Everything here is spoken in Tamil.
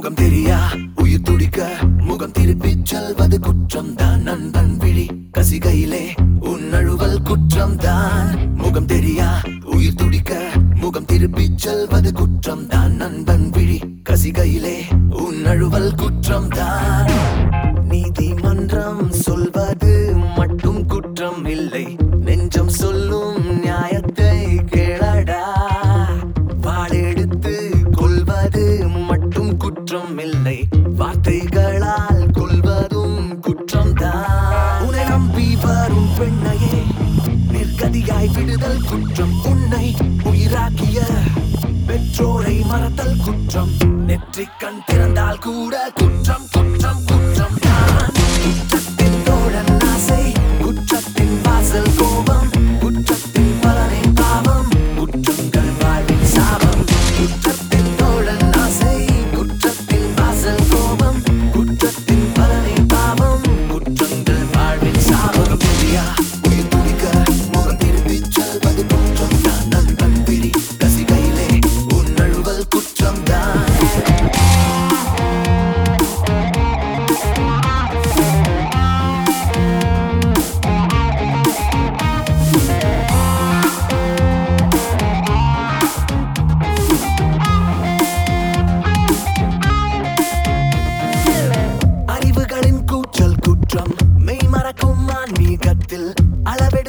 முகம் தெரியா உயிர் துடிக்க முகம் திருப்பிச் செல்வது குற்றம் தான் நண்பன் விழி கசிகையிலே உன்னழுவல் குற்றம் தான் முகம் தெரியா உயிர் துடிக்க முகம் திருப்பிச் செல்வது குற்றம் தான் நண்பன் விழி கசிகையிலே உன்னழுவல் குற்றம் தான் நீதிமன்றம் சொல்வது மட்டும் குற்றம் இல்லை நெஞ்சம் சொல்லும் நியாயத்தை கேளடா வாளெடுத்து கொள்வது மட்டும் குற்றம் இல்லை வார்த்தைகளால் கொள்வதும் குற்றம் தான் உன்னை நம்பி வரும் பெண்ணையே நிர்கதியாய் விடுதல் குற்றம் உன்னை உயிராக்கிய பெற்றோரை மறத்தல் குற்றம் நெற்றிக் கண் திறந்தால் கூட குற்றம் குற்றம் குற்றம் தான் குற்றத்தின் தோழன் ஆசை குற்றத்தின் வாசல் கோபம் குற்றத்தின் பலனை பாவம் குற்றங்கள் வாழ்வின் சாபம் குற்றத்தின் தோழன் ஆசை குற்றத்தின் வாசல் கோபம் குற்றத்தின் பலனை பாவம் குற்றங்கள் வாழ்வின் சாபம் இல்லையா உயிர் துடிக்க முகம் திருப்பிச் செல்வது குற்றம் தான் நண்பன் பிடி கசிகையிலே உன்னழுவல் குற்றம் தான் அறிவுகளின் கூச்சல் குற்றம் மெய் மறக்கும் ஆன்மீகத்தில் அளவெடு